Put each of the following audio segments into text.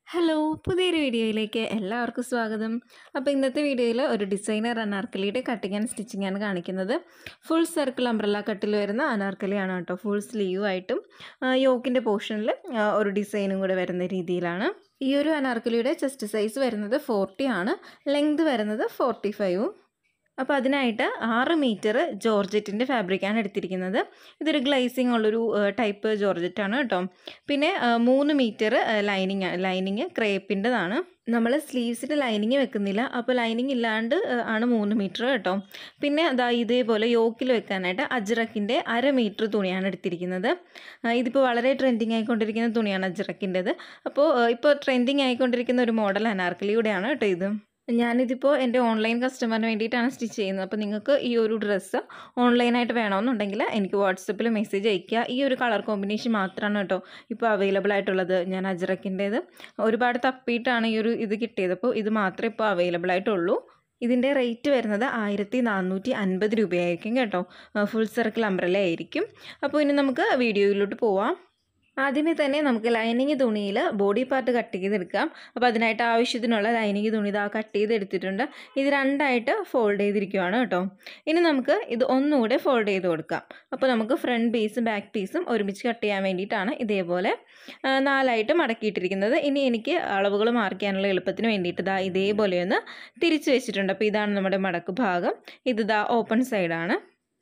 hello പുതിയൊരു വീഡിയോയിലേക്ക് എല്ലാവർക്കും സ്വാഗതം അപ്പോൾ ഇന്നത്തെ വീഡിയോയിൽ ഒരു ഡിസൈനർ അനാർക്കലിയുടെ കട്ടിങ് ആൻഡ് സ്റ്റിച്ചിങ് ആണ് കാണിക്കുന്നത് ഫുൾ സർക്കിൾ അംബ്രല്ല കട്ടിൽ വരുന്ന അനാർക്കലിയാണ് കേട്ടോ ഫുൾ സ്ലീവായിട്ടും യോക്കിൻ്റെ പോർഷനിൽ ഒരു ഡിസൈനും കൂടെ വരുന്ന രീതിയിലാണ് ഈ ഒരു അനാർക്കലിയുടെ ചെസ്റ്റ് സൈസ് വരുന്നത് ഫോർട്ടി ആണ് ലെങ്ത് വരുന്നത് ഫോർട്ടി ഫൈവും അപ്പോൾ അതിനായിട്ട് ആറ് മീറ്റർ ജോർജറ്റിൻ്റെ ഫാബ്രിക്കാണ് എടുത്തിരിക്കുന്നത് ഇതൊരു ഗ്ലേസിങ് ഉള്ളൊരു ടൈപ്പ് ജോർജറ്റാണ് കേട്ടോ പിന്നെ ആ, മൂന്ന് മീറ്റർ ലൈനിങ് ലൈനിങ് ക്രേപ്പിൻ്റെതാണ് നമ്മൾ സ്ലീവ്സിൻ്റെ ലൈനിങ് വെക്കുന്നില്ല അപ്പോൾ ലൈനിങ് ഇല്ലാണ്ട് ആ, ആണ് മൂന്ന് മീറ്റർ കേട്ടോ പിന്നെ അതാ ഇതേപോലെ യോക്കിൽ വെക്കാനായിട്ട് അജ്രക്കിൻ്റെ അര മീറ്റർ തുണിയാണ് എടുത്തിരിക്കുന്നത് ആ, ഇതിപ്പോൾ വളരെ ട്രെൻഡിങ് ആയിക്കൊണ്ടിരിക്കുന്ന തുണിയാണ് അജ്രക്കിൻ്റെത് അപ്പോൾ ആ, ഇപ്പോൾ ട്രെൻഡിങ് ആയിക്കൊണ്ടിരിക്കുന്ന ഒരു മോഡൽ അനാർക്കലിയുടെയാണ് കേട്ടോ ഇത് ഞാനിതിപ്പോൾ എൻ്റെ ഓൺലൈൻ കസ്റ്റമറിന് വേണ്ടിയിട്ടാണ് സ്റ്റിച്ച് ചെയ്യുന്നത് അപ്പോൾ നിങ്ങൾക്ക് ഈ ഒരു ഡ്രസ്സ് ഓൺലൈനായിട്ട് വേണമെന്നുണ്ടെങ്കിൽ എനിക്ക് വാട്സപ്പിൽ മെസ്സേജ് അയയ്ക്കുക ഈ ഒരു കളർ കോമ്പിനേഷൻ മാത്രമാണ് കേട്ടോ ഇപ്പോൾ അവൈലബിൾ ആയിട്ടുള്ളത് ഞാൻ അജ്രക്കിൻ്റേത് ഒരുപാട് തപ്പിയിട്ടാണ് ഈ ഒരു ഇത് കിട്ടിയത് അപ്പോൾ ഇത് മാത്രമേ ഇപ്പോൾ അവൈലബിൾ ആയിട്ടുള്ളൂ ഇതിൻ്റെ റേറ്റ് വരുന്നത് ആയിരത്തി നാനൂറ്റി അൻപത് രൂപയായിരിക്കും കേട്ടോ ഫുൾ സർക്കിൾ അംബ്രല ആയിരിക്കും അപ്പോൾ ഇനി നമുക്ക് വീഡിയോയിലോട്ട് പോവാം ആദ്യമേ തന്നെ നമുക്ക് ലൈനിങ് തുണിയിൽ ബോഡി പാർട്ട് കട്ട് ചെയ്തെടുക്കാം അപ്പോൾ അതിനായിട്ട് ആവശ്യത്തിനുള്ള ലൈനിങ് തുണി ഇതാ കട്ട് ചെയ്തെടുത്തിട്ടുണ്ട് ഇത് രണ്ടായിട്ട് ഫോൾഡ് ചെയ്തിരിക്കുവാണ് കേട്ടോ ഇനി നമുക്ക് ഇത് ഒന്നുകൂടെ ഫോൾഡ് ചെയ്ത് കൊടുക്കാം അപ്പോൾ നമുക്ക് ഫ്രണ്ട് പീസും ബാക്ക് പീസും ഒരുമിച്ച് കട്ട് ചെയ്യാൻ വേണ്ടിയിട്ടാണ് ഇതേപോലെ ആ, നാലായിട്ട് മടക്കിയിട്ടിരിക്കുന്നത് ഇനി എനിക്ക് അളവുകൾ മാർക്കാനുള്ള എളുപ്പത്തിന് വേണ്ടിയിട്ട് ഇതാ ഇതേപോലെ ഒന്ന് തിരിച്ച് വെച്ചിട്ടുണ്ട് അപ്പോൾ ഇതാണ് നമ്മുടെ മടക്ക് ഭാഗം ഇത് ഇതാ ഓപ്പൺ സൈഡാണ്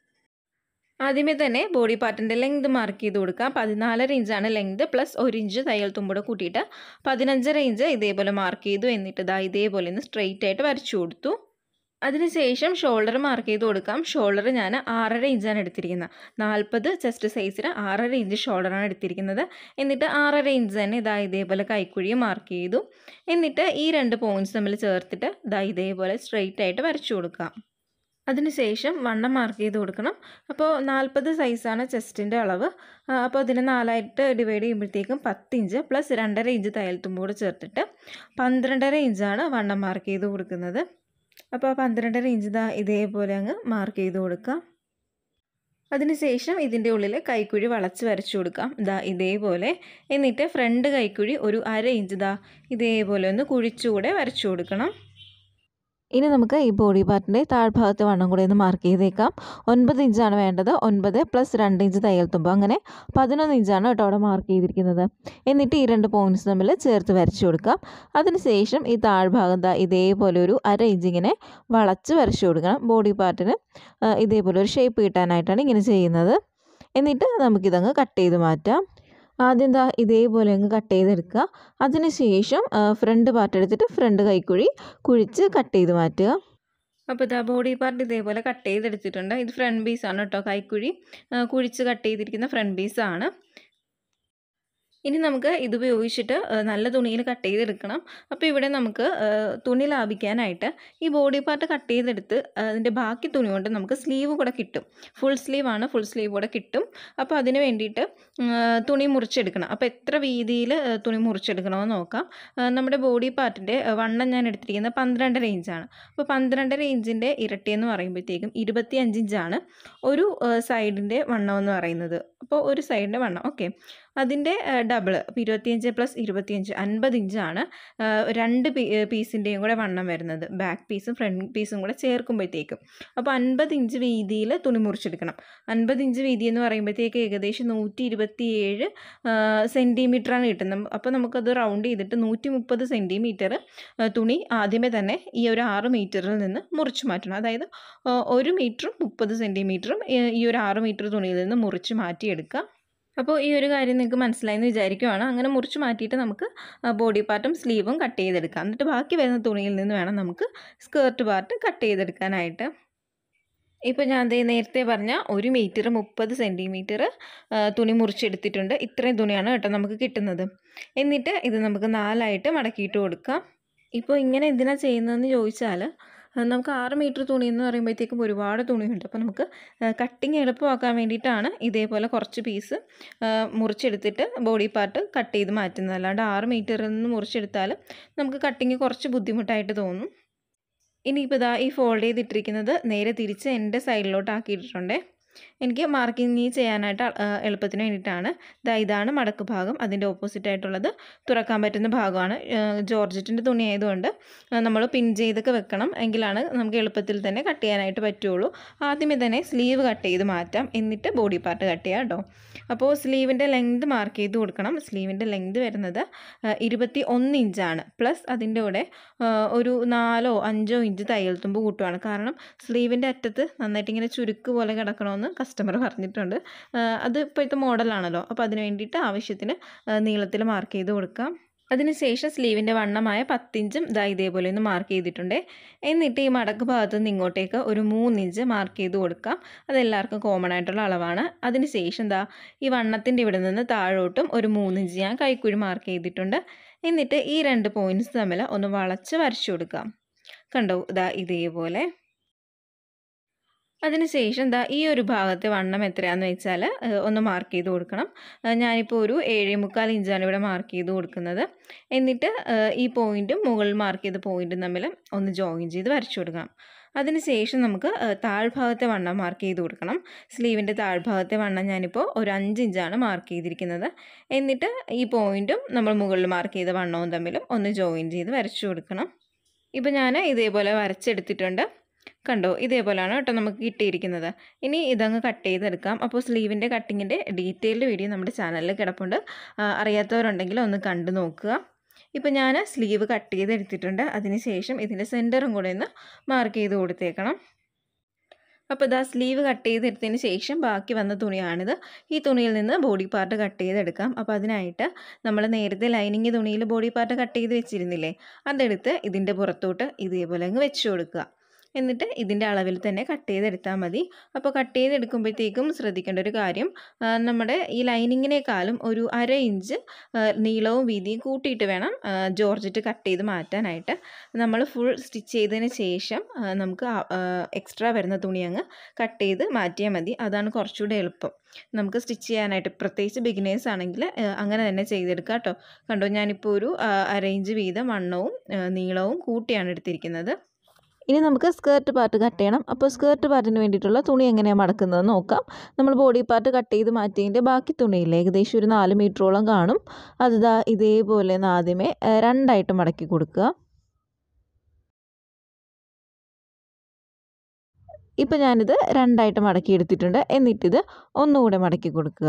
ആദ്യമേ തന്നെ ബോഡി പാർട്ടിൻ്റെ ലെങ്ത് മാർക്ക് ചെയ്ത് കൊടുക്കാം പതിനാലര ഇഞ്ചാണ് ലെങ്ത് പ്ലസ് ഒരു ഇഞ്ച് തയ്യൽ തുമ്പൂടെ കൂട്ടിയിട്ട് പതിനഞ്ചര ഇഞ്ച് ഇതേപോലെ മാർക്ക് ചെയ്തു എന്നിട്ട് ഇതാ ഇതേപോലെ ഒന്ന് സ്ട്രെയിറ്റ് ആയിട്ട് വരച്ചു കൊടുത്തു അതിനുശേഷം ഷോൾഡർ മാർക്ക് ചെയ്ത് കൊടുക്കാം ഷോൾഡർ ഞാൻ ആറര ഇഞ്ചാണ് എടുത്തിരിക്കുന്നത് നാൽപ്പത് ചെസ്റ്റ് സൈസിന് ആറര ഇഞ്ച് ഷോൾഡറാണ് എടുത്തിരിക്കുന്നത് എന്നിട്ട് ആറര ഇഞ്ച് തന്നെ ഇതാ ഇതേപോലെ കൈക്കുഴിയും മാർക്ക് ചെയ്തു എന്നിട്ട് ഈ രണ്ട് പോയിൻറ്റ്സ് തമ്മിൽ ചേർത്തിട്ട് ഇതാ ഇതേപോലെ സ്ട്രെയിറ്റ് ആയിട്ട് വരച്ചു കൊടുക്കാം അതിനുശേഷം വണ്ണം മാർക്ക് ചെയ്ത് കൊടുക്കണം അപ്പോൾ നാൽപ്പത് സൈസാണ് ചെസ്റ്റിൻ്റെ അളവ് ആ, അപ്പോൾ അതിനെ നാലായിട്ട് ഡിവൈഡ് ചെയ്യുമ്പോഴത്തേക്കും പത്ത് ഇഞ്ച് പ്ലസ് രണ്ടര ഇഞ്ച് തയ്യൽ തുമ്പോട് ചേർത്തിട്ട് പന്ത്രണ്ടര ഇഞ്ചാണ് വണ്ണം മാർക്ക് ചെയ്ത് കൊടുക്കുന്നത് അപ്പോൾ ആ പന്ത്രണ്ടര ഇഞ്ച് ഇതാ ഇതേപോലെ അങ്ങ് മാർക്ക് ചെയ്ത് കൊടുക്കാം അതിനുശേഷം ഇതിൻ്റെ ഉള്ളിൽ കൈക്കുഴി വളച്ച് വരച്ചു കൊടുക്കാം ഇതാ ഇതേപോലെ എന്നിട്ട് ഫ്രണ്ട് കൈക്കുഴി ഒരു അര ഇഞ്ച് ഇതാ ഇതേപോലെ ഒന്ന് കുഴിച്ചുകൂടെ വരച്ചു കൊടുക്കണം ഇനി നമുക്ക് ഈ ബോഡി പാർട്ടിൻ്റെ താഴ്ഭാഗത്തെ വണ്ണം കൂടെ ഒന്ന് മാർക്ക് ചെയ്തേക്കാം ഒൻപത് ഇഞ്ചാണ് വേണ്ടത് ഒൻപത് പ്ലസ് രണ്ട് ഇഞ്ച് തയ്യൽ തുമ്പ് അങ്ങനെ പതിനൊന്ന് ഇഞ്ചാണ് കേട്ടോ അവിടെ മാർക്ക് ചെയ്തിരിക്കുന്നത് എന്നിട്ട് ഈ രണ്ട് പോയിൻറ്റ്സ് തമ്മിൽ ചേർത്ത് വരച്ചു കൊടുക്കാം അതിനുശേഷം ഈ താഴ്ഭാഗം ദാ ഇതേപോലെ ഒരു അര ഇഞ്ച് ഇങ്ങനെ വളച്ച് വരച്ചു കൊടുക്കണം ബോഡി പാർട്ടിന് ആ, ഇതേപോലെ ഒരു ഷേപ്പ് കിട്ടാനായിട്ടാണ് ഇങ്ങനെ ചെയ്യുന്നത് എന്നിട്ട് നമുക്കിതങ്ങ് കട്ട് ചെയ്ത് മാറ്റാം ആദ്യം ദാ ഇതേപോലെ അങ്ങ് കട്ട് ചെയ്തെടുക്കുക അതിനുശേഷം ഫ്രണ്ട് പാർട്ട് എടുത്തിട്ട് ഫ്രണ്ട് കൈക്കുഴി കുഴിച്ച് കട്ട് ചെയ്ത് മാറ്റുക അപ്പോൾ ഇതാ ബോഡി പാർട്ട് ഇതേപോലെ കട്ട് ചെയ്തെടുത്തിട്ടുണ്ട് ഇത് ഫ്രണ്ട് പീസാണ് കേട്ടോ കൈക്കുഴി ആ, കുഴിച്ച് കട്ട് ചെയ്തിരിക്കുന്ന ഫ്രണ്ട് പീസാണ് ഇനി നമുക്ക് ഇത് ഉപയോഗിച്ചിട്ട് ആ, നല്ല തുണിയിൽ കട്ട് ചെയ്തെടുക്കണം അപ്പോൾ ഇവിടെ നമുക്ക് ആ, തുണി ലാഭിക്കാനായിട്ട് ഈ ബോഡി പാർട്ട് കട്ട് ചെയ്തെടുത്ത് അതിൻ്റെ ബാക്കി തുണി കൊണ്ട് നമുക്ക് സ്ലീവ് കൂടെ കിട്ടും ഫുൾ സ്ലീവ് ആണ് ഫുൾ സ്ലീവ് കൂടെ കിട്ടും അപ്പോൾ അതിന് വേണ്ടിയിട്ട് ഉം, ആ, തുണി മുറിച്ചെടുക്കണം അപ്പോൾ എത്ര വീതിയിൽ തുണി മുറിച്ചെടുക്കണമെന്ന് നോക്കാം ആ, നമ്മുടെ ബോഡി പാർട്ടിൻ്റെ വണ്ണം ഞാൻ എടുത്തിരിക്കുന്നത് പന്ത്രണ്ടര ഇഞ്ചാണ് അപ്പോൾ പന്ത്രണ്ടര ഇഞ്ചിൻ്റെ ഇരട്ടി എന്ന് പറയുമ്പോഴത്തേക്കും ഇരുപത്തി അഞ്ച് ഇഞ്ചാണ് ഒരു സൈഡിൻ്റെ വണ്ണം എന്ന് പറയുന്നത് അപ്പോൾ ഒരു സൈഡിൻ്റെ വണ്ണം ഓക്കെ അതിൻ്റെ ഡബിൾ അപ്പോൾ ഇരുപത്തിയഞ്ച് പ്ലസ് ഇരുപത്തിയഞ്ച് അൻപത് ഇഞ്ചാണ് ആ, രണ്ട് പീ പീസിൻ്റെയും കൂടെ വണ്ണം വരുന്നത് ബാക്ക് പീസും ഫ്രണ്ട് പീസും കൂടെ ചേർക്കുമ്പോഴത്തേക്കും അപ്പോൾ അൻപത് ഇഞ്ച് വീതിയിൽ തുണി മുറിച്ചെടുക്കണം അൻപത് ഇഞ്ച് വീതി എന്ന് പറയുമ്പോഴത്തേക്ക് ഏകദേശം നൂറ്റി ഇരുപത്തി ഏഴ് സെൻറ്റിമീറ്ററാണ് കിട്ടുന്നത് അപ്പോൾ നമുക്കത് റൗണ്ട് ചെയ്തിട്ട് നൂറ്റി മുപ്പത് സെൻറ്റിമീറ്റർ തുണി ആദ്യമേ തന്നെ ഈ ഒരു ആറ് മീറ്ററിൽ നിന്ന് മുറിച്ച് മാറ്റണം അതായത് ആ, ഒരു മീറ്ററും മുപ്പത് സെൻറ്റിമീറ്ററും ഈ ഒരു ആറ് മീറ്റർ തുണിയിൽ നിന്ന് മുറിച്ച് മാറ്റിയെടുക്കുക അപ്പോൾ ഈ ഒരു കാര്യം നിങ്ങൾക്ക് മനസ്സിലായെന്ന് വിചാരിക്കുവാണ് അങ്ങനെ മുറിച്ച് മാറ്റിയിട്ട് നമുക്ക് ബോഡി പാർട്ടും സ്ലീവും കട്ട് ചെയ്തെടുക്കാം എന്നിട്ട് ബാക്കി വരുന്ന തുണിയിൽ നിന്ന് വേണം നമുക്ക് സ്കേർട്ട് പാർട്ട് കട്ട് ചെയ്തെടുക്കാനായിട്ട് ഇപ്പോൾ ഞാൻ ദേ നേരത്തെ പറഞ്ഞ ഒരു മീറ്റർ മുപ്പത് സെൻറ്റിമീറ്റർ തുണി മുറിച്ചെടുത്തിട്ടുണ്ട് ഇത്രയും തുണിയാണ് കേട്ടോ നമുക്ക് കിട്ടുന്നത് എന്നിട്ട് ഇത് നമുക്ക് നാലായിട്ട് മടക്കിയിട്ട് കൊടുക്കാം ഇപ്പോൾ ഇങ്ങനെ എന്തിനാണ് ചെയ്യുന്നതെന്ന് ചോദിച്ചാൽ ആ, നമുക്ക് ആറ് മീറ്റർ തുണി എന്ന് പറയുമ്പോഴത്തേക്കും ഒരുപാട് തുണിയുണ്ട് അപ്പോൾ നമുക്ക് കട്ടിങ് എളുപ്പമാക്കാൻ വേണ്ടിയിട്ടാണ് ഇതേപോലെ കുറച്ച് പീസ് മുറിച്ചെടുത്തിട്ട് ബോഡി പാർട്ട് കട്ട് ചെയ്ത് മാറ്റുന്നത് അല്ലാണ്ട് ആറ് മീറ്ററിൽ നിന്ന് മുറിച്ചെടുത്താൽ നമുക്ക് കട്ടിങ് കുറച്ച് ബുദ്ധിമുട്ടായിട്ട് തോന്നും ഇനിയിപ്പോൾ ഇതാ ഈ ഫോൾഡ് ചെയ്തിട്ടിരിക്കുന്നത് നേരെ തിരിച്ച് എൻ്റെ സൈഡിലോട്ട് ആക്കിയിട്ടുണ്ട് എനിക്ക് മാർക്കിങ് ചെയ്യാനായിട്ട് ആ, എളുപ്പത്തിന് വേണ്ടിയിട്ടാണ് ദാ ഇതാണ് മടക്ക് ഭാഗം അതിൻ്റെ ഓപ്പോസിറ്റ് ആയിട്ടുള്ളത് തുറക്കാൻ പറ്റുന്ന ഭാഗമാണ് ജോർജറ്റിൻ്റെ തുണി ആയതുകൊണ്ട് നമ്മൾ പിൻ ചെയ്തൊക്കെ വെക്കണം എങ്കിലാണ് നമുക്ക് എളുപ്പത്തിൽ തന്നെ കട്ട് ചെയ്യാനായിട്ട് പറ്റുള്ളൂ ആദ്യമേ തന്നെ സ്ലീവ് കട്ട് ചെയ്ത് മാറ്റാം എന്നിട്ട് ബോഡി പാർട്ട് കട്ട് ചെയ്യാം കേട്ടോ അപ്പോൾ സ്ലീവിൻ്റെ ലെങ്ത് മാർക്ക് ചെയ്ത് കൊടുക്കണം സ്ലീവിൻ്റെ ലെങ്ത് വരുന്നത് ഇരുപത്തി ഒന്ന് ഇഞ്ചാണ് പ്ലസ് അതിൻ്റെ കൂടെ ആ, ഒരു നാലോ അഞ്ചോ ഇഞ്ച് തയ്യൽ തുമ്പ് കൂട്ടുവാണ് കാരണം സ്ലീവിൻ്റെ അറ്റത്ത് നന്നായിട്ട് ഇങ്ങനെ ചുരുക്ക് പോലെ കിടക്കണമെന്ന് കസ്റ്റമർ പറഞ്ഞിട്ടുണ്ട് ആ, അത് ഇപ്പോഴത്തെ മോഡലാണല്ലോ അപ്പോൾ അതിന് വേണ്ടിയിട്ട് ആവശ്യത്തിന് നീളത്തിൽ മാർക്ക് ചെയ്ത് കൊടുക്കാം അതിനുശേഷം സ്ലീവിൻ്റെ വണ്ണമായ പത്തിഞ്ചും ദാ ഇതേപോലെ ഒന്ന് മാർക്ക് ചെയ്തിട്ടുണ്ട് എന്നിട്ട് ഈ മടക്ക് ഭാഗത്ത് നിന്ന് ഇങ്ങോട്ടേക്ക് ഒരു മൂന്നിഞ്ച് മാർക്ക് ചെയ്ത് കൊടുക്കാം അതെല്ലാവർക്കും കോമൺ ആയിട്ടുള്ള അളവാണ് അതിനുശേഷം ദാ ഈ വണ്ണത്തിൻ്റെ ഇവിടെ നിന്ന് താഴോട്ടും ഒരു മൂന്നിഞ്ച് ഞാൻ കൈക്കുഴി മാർക്ക് ചെയ്തിട്ടുണ്ട് എന്നിട്ട് ഈ രണ്ട് പോയിൻറ്റ്സ് തമ്മിൽ ഒന്ന് വളച്ച് വരച്ചു കൊടുക്കാം കണ്ടോ ഇതാ ഇതേപോലെ അതിനുശേഷം ദാ ഈ ഒരു ഭാഗത്തെ വണ്ണം എത്രയാണെന്ന് വെച്ചാൽ ഏഹ്, ഒന്ന് മാർക്ക് ചെയ്ത് കൊടുക്കണം ഏഹ്, ഞാനിപ്പോൾ ഒരു ഏഴേ മുക്കാൽ ഇഞ്ചാണ് ഇവിടെ മാർക്ക് ചെയ്ത് കൊടുക്കുന്നത് എന്നിട്ട് ഏഹ്, ഈ പോയിൻറ്റും മുകളിൽ മാർക്ക് ചെയ്ത പോയിൻറ്റും തമ്മിൽ ഒന്ന് ജോയിൻ ചെയ്ത് വരച്ചു കൊടുക്കണം അതിനുശേഷം നമുക്ക് ഏഹ്, താഴ്ഭാഗത്തെ വണ്ണം മാർക്ക് ചെയ്ത് കൊടുക്കണം സ്ലീവിൻ്റെ താഴ്ഭാഗത്തെ വണ്ണം ഞാനിപ്പോൾ ഒരു അഞ്ച് ഇഞ്ചാണ് മാർക്ക് ചെയ്തിരിക്കുന്നത് എന്നിട്ട് ഈ പോയിൻറ്റും നമ്മൾ മുകളിൽ മാർക്ക് ചെയ്ത വണ്ണവും തമ്മിലും ഒന്ന് ജോയിൻ ചെയ്ത് വരച്ചു കൊടുക്കണം ഇപ്പോൾ ഞാൻ ഇതേപോലെ വരച്ചെടുത്തിട്ടുണ്ട് കണ്ടോ ഇതേപോലെയാണ് കേട്ടോ നമുക്ക് കിട്ടിയിരിക്കുന്നത് ഇനി ഇതങ്ങ് കട്ട് ചെയ്തെടുക്കാം അപ്പോൾ സ്ലീവിൻ്റെ കട്ടിങ്ങിൻ്റെ ഡീറ്റെയിൽഡ് വീഡിയോ നമ്മുടെ ചാനലിൽ കിടപ്പുണ്ട് ആ, അറിയാത്തവരുണ്ടെങ്കിൽ ഒന്ന് കണ്ടു നോക്കുക ഇപ്പോൾ ഞാൻ സ്ലീവ് കട്ട് ചെയ്തെടുത്തിട്ടുണ്ട് അതിനുശേഷം ഇതിൻ്റെ സെൻറ്ററും കൂടെ ഒന്ന് മാർക്ക് ചെയ്ത് കൊടുത്തേക്കണം അപ്പോൾ ഇതാ സ്ലീവ് കട്ട് ചെയ്തെടുത്തതിന് ശേഷം ബാക്കി വന്ന തുണിയാണിത് ഈ തുണിയിൽ നിന്ന് ബോഡി പാർട്ട് കട്ട് ചെയ്തെടുക്കാം അപ്പോൾ അതിനായിട്ട് നമ്മൾ നേരത്തെ ലൈനിങ് തുണിയിൽ ബോഡി പാർട്ട് കട്ട് ചെയ്ത് വെച്ചിരുന്നില്ലേ അതെടുത്ത് ഇതിൻ്റെ പുറത്തോട്ട് ഇതേപോലെ അങ്ങ് വെച്ച് കൊടുക്കുക എന്നിട്ട് ഇതിൻ്റെ അളവിൽ തന്നെ കട്ട് ചെയ്തെടുത്താൽ മതി അപ്പോൾ കട്ട് ചെയ്തെടുക്കുമ്പോഴത്തേക്കും ശ്രദ്ധിക്കേണ്ട ഒരു കാര്യം ആ, നമ്മുടെ ഈ ലൈനിങ്ങിനേക്കാളും ഒരു അര ഇഞ്ച് ആ, നീളവും വീതിയും കൂട്ടിയിട്ട് വേണം ആ, ജോർജറ്റ് കട്ട് ചെയ്ത് മാറ്റാനായിട്ട് നമ്മൾ ഫുൾ സ്റ്റിച്ച് ചെയ്തതിന് ശേഷം ആ, നമുക്ക് എക്സ്ട്രാ വരുന്ന തുണി അങ്ങ് കട്ട് ചെയ്ത് മാറ്റിയാൽ മതി അതാണ് കുറച്ചുകൂടെ എളുപ്പം നമുക്ക് സ്റ്റിച്ച് ചെയ്യാനായിട്ട് പ്രത്യേകിച്ച് ബിഗിനേഴ്സ് ആണെങ്കിൽ ആ, അങ്ങനെ തന്നെ ചെയ്തെടുക്കാം കേട്ടോ കണ്ടോ ഞാനിപ്പോൾ ഒരു ആ, അര ഇഞ്ച് വീതം വണ്ണവും ആ, നീളവും കൂട്ടിയാണ് എടുത്തിരിക്കുന്നത് ഇനി നമുക്ക് സ്കേർട്ട് പാർട്ട് കട്ട് ചെയ്യണം അപ്പോൾ സ്കേർട്ട് പാർട്ടിന് വേണ്ടിയിട്ടുള്ള തുണി എങ്ങനെയാണ് മടക്കുന്നതെന്ന് നോക്കാം നമ്മൾ ബോഡി പാർട്ട് കട്ട് ചെയ്ത് മാറ്റിയതിൻ്റെ ബാക്കി തുണിയില്ല ഏകദേശം ഒരു നാല് മീറ്ററോളം കാണും അത് ദാ ഇതേപോലെ ഒന്ന് ആദ്യമേ ഏഹ്, രണ്ടായിട്ട് മടക്കി കൊടുക്കുക ഇപ്പം ഞാനിത് രണ്ടായിട്ട് മടക്കി എടുത്തിട്ടുണ്ട് എന്നിട്ടിത് ഒന്നുകൂടെ മടക്കി കൊടുക്കുക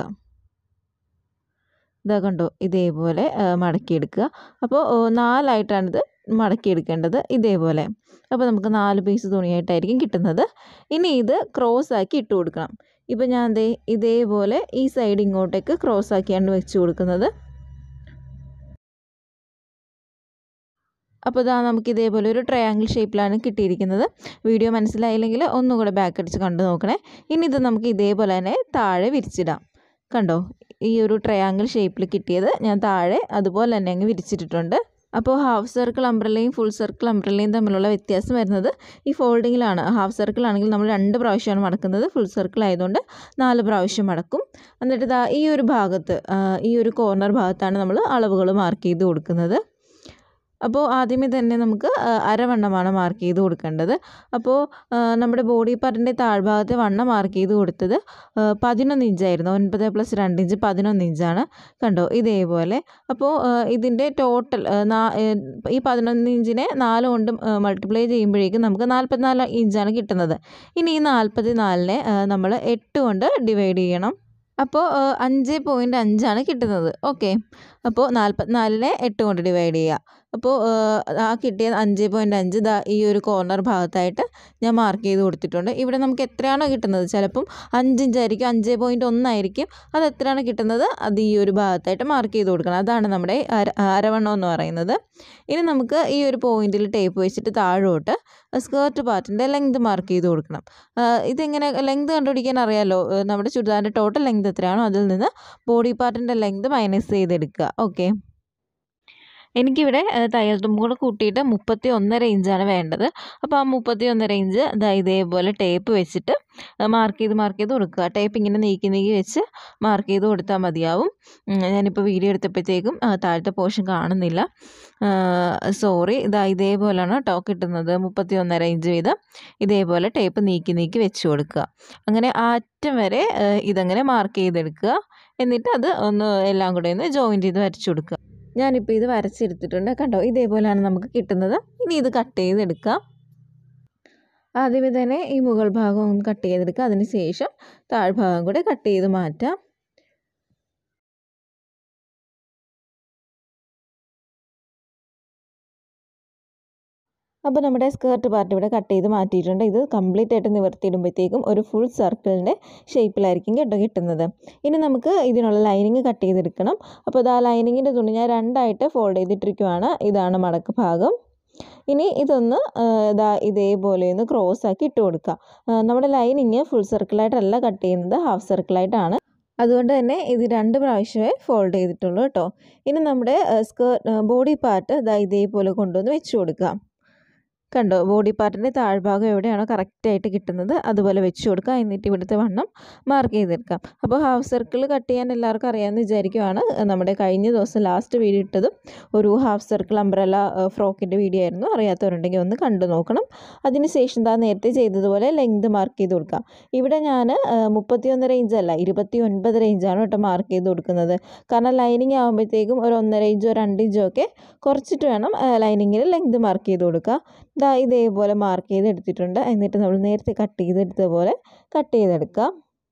ഇതാ കണ്ടോ ഇതേപോലെ ആ, മടക്കിയെടുക്കുക അപ്പോൾ ഓ, നാലായിട്ടാണിത് മടക്കിയെടുക്കേണ്ടത് ഇതേപോലെ അപ്പോൾ നമുക്ക് നാല് പീസ് തുണിയായിട്ടായിരിക്കും കിട്ടുന്നത് ഇനി ഇത് ക്രോസ് ആക്കി ഇട്ട് കൊടുക്കണം ഇപ്പോൾ ഞാൻ ദേ ഇതേപോലെ ഈ സൈഡ് ഇങ്ങോട്ടേക്ക് ക്രോസ് ആക്കിയാണ് വെച്ച് കൊടുക്കുന്നത് അപ്പോൾ ഇതാ നമുക്ക് ഇതേപോലെ ഒരു ട്രയാങ്കിൾ ഷേപ്പിലാണ് കിട്ടിയിരിക്കുന്നത് വീഡിയോ മനസ്സിലായില്ലെങ്കിൽ ഒന്നുകൂടെ ബാക്ക് അടിച്ച് കണ്ടു നോക്കണേ ഇനി ഇത് നമുക്ക് ഇതേപോലെ തന്നെ താഴെ വിരിച്ചിടാം കണ്ടോ ഈ ഒരു ട്രയാങ്കിൾ ഷേപ്പിൽ കിട്ടിയത് ഞാൻ താഴെ അതുപോലെ തന്നെ അങ്ങ് വിരിച്ചിട്ടിട്ടുണ്ട് അപ്പോൾ ഹാഫ് സർക്കിൾ അംബ്രല്ലയും ഫുൾ സർക്കിൾ അംബ്രല്ലയും തമ്മിലുള്ള വ്യത്യാസം വരുന്നത് ഈ ഫോൾഡിങ്ങിലാണ് ഹാഫ് സർക്കിൾ ആണെങ്കിൽ നമ്മൾ രണ്ട് പ്രാവശ്യമാണ് മടക്കുന്നത് ഫുൾ സർക്കിൾ ആയതുകൊണ്ട് നാല് പ്രാവശ്യം മടക്കും എന്നിട്ട് ഇതാ ഈ ഒരു ഭാഗത്ത് ആ, ഈ ഒരു കോർണർ ഭാഗത്താണ് നമ്മൾ അളവുകൾ മാർക്ക് ചെയ്ത് കൊടുക്കുന്നത് അപ്പോൾ ആദ്യമേ തന്നെ നമുക്ക് ആ, അരവണ്ണമാണ് മാർക്ക് ചെയ്ത് കൊടുക്കേണ്ടത് അപ്പോൾ ആ, നമ്മുടെ ബോഡി പാർട്ടിൻ്റെ താഴ്ഭാഗത്തെ വണ്ണം മാർക്ക് ചെയ്ത് കൊടുത്തത് ആ, പതിനൊന്ന് ഇഞ്ചായിരുന്നു ഒൻപത് പ്ലസ് രണ്ട് ഇഞ്ച് പതിനൊന്ന് ഇഞ്ചാണ് കണ്ടോ ഇതേപോലെ അപ്പോൾ ആ, ഇതിൻ്റെ ടോട്ടൽ ആ, നാ- ഏ, ഈ പതിനൊന്ന് ഇഞ്ചിനെ നാല് കൊണ്ട് മൾട്ടിപ്ലൈ ചെയ്യുമ്പോഴേക്കും നമുക്ക് നാൽപ്പത്തിനാല് ഇഞ്ചാണ് കിട്ടുന്നത് ഇനി ഈ നാൽപ്പത്തി നാലിനെ നമ്മൾ എട്ട് കൊണ്ട് ഡിവൈഡ് ചെയ്യണം അപ്പോൾ അഞ്ച് പോയിൻറ്റ് അഞ്ചാണ് കിട്ടുന്നത് ഓക്കെ അപ്പോൾ നാൽപ്പത്തിനാലിനെ എട്ട് കൊണ്ട് ഡിവൈഡ് ചെയ്യുക അപ്പോൾ ആ കിട്ടിയ അഞ്ച് പോയിൻറ്റ് അഞ്ച് ദാ ഈ ഒരു കോർണർ ഭാഗത്തായിട്ട് ഞാൻ മാർക്ക് ചെയ്ത് കൊടുത്തിട്ടുണ്ട് ഇവിടെ നമുക്ക് എത്രയാണോ കിട്ടുന്നത് ചിലപ്പം അഞ്ച് ഇഞ്ചായിരിക്കും അഞ്ച് പോയിൻറ്റ് ഒന്നായിരിക്കും അത് എത്രയാണ് കിട്ടുന്നത് അത് ഈ ഒരു ഭാഗത്തായിട്ട് മാർക്ക് ചെയ്ത് കൊടുക്കണം അതാണ് നമ്മുടെ അര അരവണ്ണം എന്ന് പറയുന്നത് ഇനി നമുക്ക് ഈ ഒരു പോയിന്റിൽ ടേപ്പ് വെച്ചിട്ട് താഴോട്ട് സ്കേർട്ട് പാർട്ടിൻ്റെ ലെങ്ത് മാർക്ക് ചെയ്ത് കൊടുക്കണം ആ, ഇതെങ്ങനെ ലെങ്ത് കണ്ടുപിടിക്കാൻ അറിയാമല്ലോ ഏ, നമ്മുടെ ചുരിദാറിൻ്റെ ടോട്ടൽ ലെങ്ത് എത്രയാണോ അതിൽ നിന്ന് ബോഡി പാർട്ടിൻ്റെ ലെങ്ത് മൈനസ് ചെയ്തെടുക്കുക ഓക്കെ എനിക്കിവിടെ ഏഹ്, തയ്യൽ തുമ്പും കൂടെ കൂട്ടിയിട്ട് മുപ്പത്തി ഒന്നര ഇഞ്ചാണ് വേണ്ടത് അപ്പോൾ ആ മുപ്പത്തി ഒന്നര ഇഞ്ച് ദാ ഇതേപോലെ ടേപ്പ് വെച്ചിട്ട് മാർക്ക് ചെയ്ത് മാർക്ക് ചെയ്ത് കൊടുക്കുക ടേപ്പ് ഇങ്ങനെ നീക്കി നീക്കി വെച്ച് മാർക്ക് ചെയ്ത് കൊടുത്താൽ മതിയാവും ഉം, ഞാനിപ്പോൾ വീഡിയോ എടുത്തപ്പോഴത്തേക്കും ആ, താഴത്തെ പോർഷൻ കാണുന്നില്ല സോറി ഇതാ ഇതേപോലെയാണ് കേട്ടോ കിട്ടുന്നത് മുപ്പത്തി ഒന്നര ഇഞ്ച് വീതം ഇതേപോലെ ടേപ്പ് നീക്കി നീക്കി വെച്ച് കൊടുക്കുക അങ്ങനെ ആ അറ്റം വരെ ഏഹ്, ഇതങ്ങനെ മാർക്ക് ചെയ്തെടുക്കുക എന്നിട്ട് അത് ഒന്ന് എല്ലാം കൂടെ ഒന്ന് ജോയിൻ ചെയ്ത് വരച്ചു കൊടുക്കുക ഞാനിപ്പോൾ ഇത് വരച്ചെടുത്തിട്ടുണ്ട് കണ്ടോ ഇതേപോലെയാണ് നമുക്ക് കിട്ടുന്നത് ഇനി ഇത് കട്ട് ചെയ്തെടുക്കാം ആദ്യമേ തന്നെ ഈ മുകൾ ഭാഗം ഒന്ന് കട്ട് ചെയ്തെടുക്കുക അതിന് ശേഷം താഴ്ഭാഗം കൂടെ കട്ട് ചെയ്ത് മാറ്റാം അപ്പോൾ നമ്മുടെ സ്കേർട്ട് പാർട്ട് ഇവിടെ കട്ട് ചെയ്ത് മാറ്റിയിട്ടുണ്ട് ഇത് കംപ്ലീറ്റ് ആയിട്ട് നിവർത്തിയിടുമ്പോഴത്തേക്കും ഒരു ഫുൾ സർക്കിളിൻ്റെ ഷേപ്പിലായിരിക്കും കേട്ടോ കിട്ടുന്നത് ഇനി നമുക്ക് ഇതിനുള്ള ലൈനിങ് കട്ട് ചെയ്തെടുക്കണം അപ്പോൾ ഇത് ആ ലൈനിങ്ങിൻ്റെ തുണി ഞാൻ രണ്ടായിട്ട് ഫോൾഡ് ചെയ്തിട്ടിരിക്കുവാണ് ഇതാണ് മടക്ക് ഭാഗം ഇനി ഇതൊന്ന് ആ, ഇതാ ഇതേപോലെ ഒന്ന് ക്രോസ് ആക്കി ഇട്ട് കൊടുക്കുക ആ, നമ്മുടെ ലൈനിങ് ഫുൾ സർക്കിളായിട്ടല്ല കട്ട് ചെയ്യുന്നത് ഹാഫ് സർക്കിളായിട്ടാണ് അതുകൊണ്ട് തന്നെ ഇത് രണ്ട് പ്രാവശ്യമേ ഫോൾഡ് ചെയ്തിട്ടുള്ളൂ കേട്ടോ ഇനി നമ്മുടെ സ്കേർട്ട് ബോഡി പാർട്ട് ഇതാ ഇതേപോലെ കൊണ്ടുവന്ന് വെച്ച് കൊടുക്കുക കണ്ടോ ബോഡി പാർട്ടിൻ്റെ താഴ്ഭാഗം എവിടെയാണോ കറക്റ്റായിട്ട് കിട്ടുന്നത് അതുപോലെ വെച്ച് കൊടുക്കുക എന്നിട്ട് ഇവിടുത്തെ വണ്ണം മാർക്ക് ചെയ്തെടുക്കാം അപ്പോൾ ഹാഫ് സർക്കിൾ കട്ട് ചെയ്യാൻ എല്ലാവർക്കും അറിയാമെന്ന് വിചാരിക്കുവാണ് നമ്മുടെ കഴിഞ്ഞ ദിവസം ലാസ്റ്റ് വീഡിയോ ഇട്ടതും ഒരു ഹാഫ് സർക്കിൾ അംബ്രല ഫ്രോക്കിൻ്റെ വീഡിയോ ആയിരുന്നു അറിയാത്തവരുണ്ടെങ്കിൽ ഒന്ന് കണ്ടു നോക്കണം അതിനുശേഷം എന്താ നേരത്തെ ചെയ്തതുപോലെ ലെങ്ത് മാർക്ക് ചെയ്ത് കൊടുക്കാം ഇവിടെ ഞാൻ മുപ്പത്തി ഒന്നര ഇഞ്ചല്ല ഇരുപത്തി ഒൻപതര ഇഞ്ചാണ് കേട്ടോ മാർക്ക് ചെയ്ത് കൊടുക്കുന്നത് കാരണം ലൈനിങ് ആകുമ്പോഴത്തേക്കും ഒരു ഒന്നര ഇഞ്ചോ രണ്ട് ഇഞ്ചോ ഒക്കെ കുറച്ചിട്ട് വേണം ലൈനിങ്ങിൽ ലെങ്ത് മാർക്ക് ചെയ്ത് കൊടുക്കുക ദാ ഇതേപോലെ മാർക്ക് ചെയ്ത് എടുത്തിട്ടുണ്ട് എന്നിട്ട് നമ്മൾ നേരത്തെ കട്ട് ചെയ്തെടുത്ത പോലെ കട്ട് ചെയ്തെടുക്കാം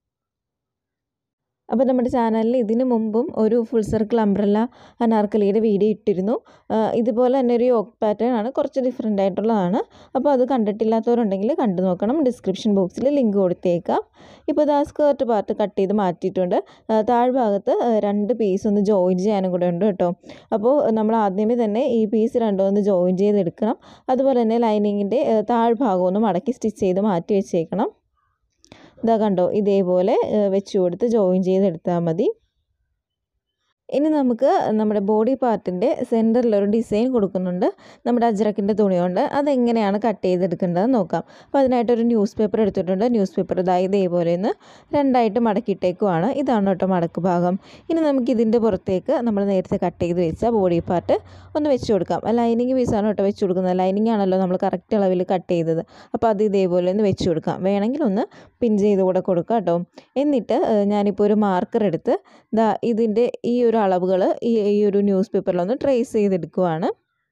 അപ്പോൾ നമ്മുടെ ചാനലിൽ ഇതിനു മുമ്പും ഒരു ഫുൾ സർക്കിൾ അംബ്രല്ല അനാർക്കലിയുടെ വീഡിയോ ഇട്ടിരുന്നു ആ, ഇതുപോലെ തന്നെ ഒരു യോക്ക് പാറ്റേൺ ആണ് കുറച്ച് ഡിഫറെൻ്റ് ആയിട്ടുള്ളതാണ് അപ്പോൾ അത് കണ്ടിട്ടില്ലാത്തവരുണ്ടെങ്കിൽ കണ്ടു നോക്കണം ഡിസ്ക്രിപ്ഷൻ ബോക്സിൽ ലിങ്ക് കൊടുത്തേക്കാം ഇപ്പോൾ ഇതാ സ്കേർട്ട് പാർട്ട് കട്ട് ചെയ്ത് മാറ്റിയിട്ടുണ്ട് ആ, താഴ്ഭാഗത്ത് ആ, രണ്ട് പീസ് ഒന്ന് ജോയിൻ ചെയ്യാനും കൂടെ ഉണ്ട് കേട്ടോ അപ്പോൾ നമ്മൾ ആദ്യമേ തന്നെ ഈ പീസ് രണ്ടും ഒന്ന് ജോയിൻ ചെയ്തെടുക്കണം അതുപോലെ തന്നെ ലൈനിങ്ങിൻ്റെ താഴ്ഭാഗം ഒന്ന് മടക്കി സ്റ്റിച്ച് ചെയ്ത് മാറ്റി വെച്ചേക്കണം ഇതാ കണ്ടോ ഇതേപോലെ ഏഹ്, വെച്ച് കൊടുത്ത് ജോയിൻ ചെയ്തെടുത്താൽ മതി ഇനി നമുക്ക് നമ്മുടെ ബോഡി പാർട്ടിൻ്റെ സെൻറ്ററിലൊരു ഡിസൈൻ കൊടുക്കുന്നുണ്ട് നമ്മുടെ അജ്രക്കിൻ്റെ തുണി കൊണ്ട് അതെങ്ങനെയാണ് കട്ട് ചെയ്തെടുക്കേണ്ടതെന്ന് നോക്കാം അപ്പോൾ അതിനായിട്ടൊരു ന്യൂസ് പേപ്പർ എടുത്തിട്ടുണ്ട് ന്യൂസ് പേപ്പർ ഇതാ ഇതേപോലെ ഒന്ന് രണ്ടായിട്ട് മടക്കിയിട്ടേക്കുവാണ് ഇതാണ് കേട്ടോ മടക്ക് ഭാഗം ഇനി നമുക്ക് ഇതിൻ്റെ പുറത്തേക്ക് നമ്മൾ നേരത്തെ കട്ട് ചെയ്ത് വെച്ച ബോഡി പാർട്ട് ഒന്ന് വെച്ച് കൊടുക്കാം ലൈനിങ് പീസാണ് കേട്ടോ വെച്ച് കൊടുക്കുന്നത് ലൈനിങ് ആണല്ലോ നമ്മൾ കറക്റ്റ് അളവിൽ കട്ട് ചെയ്തത് അപ്പോൾ അത് ഇതേപോലെ ഒന്ന് വെച്ച് കൊടുക്കാം വേണമെങ്കിൽ ഒന്ന് പിൻ ചെയ്ത് കൂടെ കൊടുക്കാം കേട്ടോ എന്നിട്ട് ഏഹ്, ഞാനിപ്പോൾ ഒരു മാർക്കർ എടുത്ത് ദാ ഇതിൻ്റെ ഈ ഒരു അളവുകൾ ഈ ഈ ഒരു ന്യൂസ് പേപ്പറിലൊന്ന് ട്രേസ് ചെയ്തെടുക്കുവാണ്